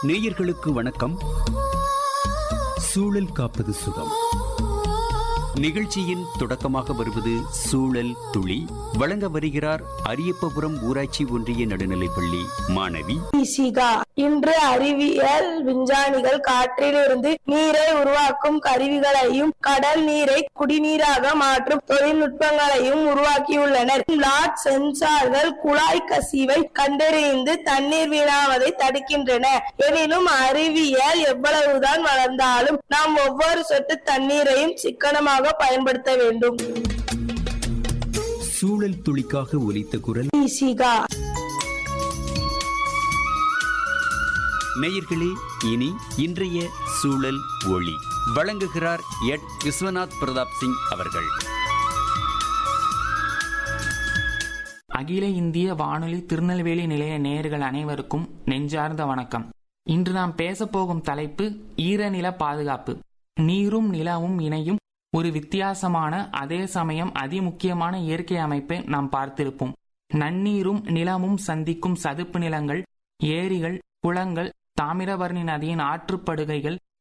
நேயர்களுக்கு வணக்கம் சூழல் காப்பது சுகம் நிகழ்ச்சியின் தொடக்கமாக வருவது சூழல் துளி வழங்க வருகிறார் அரியப்பபுரம் ஊராட்சி ஒன்றிய நடுநிலைப்பள்ளி மாணவி இசிகா இன்று அறிவியல் விஞ்ஞானிகள் காற்றிலிருந்து நீரை உருவாக்கும் கருவிகளையும் கடல் நீரை குடிநீராக மாற்றும் தொழில்நுட்பங்களையும் உருவாக்கியுள்ளனர் லாட் சென்சார்கள் குழாய் கசிவை கண்டறிந்து தண்ணீர் வீணாவதை தடுக்கின்றன எனினும் அறிவியல் எவ்வளவுதான் வளர்ந்தாலும் நாம் ஒவ்வொரு சொட்டு தண்ணீரையும் சிக்கனமாக பயன்படுத்த வேண்டும் சூழல் துளிக்காக ஒலித்த குரல் இசிகா நேயர்களே இனி இன்றைய சூழல் ஒளி வழங்குகிறார் எட் விஸ்வநாத் பிரதாப் சிங் அவர்கள் அகில இந்திய வானொலி திருநெல்வேலி நிலைய நேயர்கள் அனைவருக்கும் நெஞ்சார்ந்த வணக்கம் இன்று நாம் பேசப்போகும் தலைப்பு ஈரநில பாதுகாப்பு நீரும் நிலவும் இணையும் ஒரு வித்தியாசமான அதே சமயம் அதிமுக்கியமான இயற்கை அமைப்பை நாம் பார்த்திருப்போம் நன்னீரும் நிலமும் சந்திக்கும் சதுப்பு நிலங்கள் ஏரிகள் குளங்கள் தாமிரபரணி நதியின் ஆற்றுப்படுகைகள்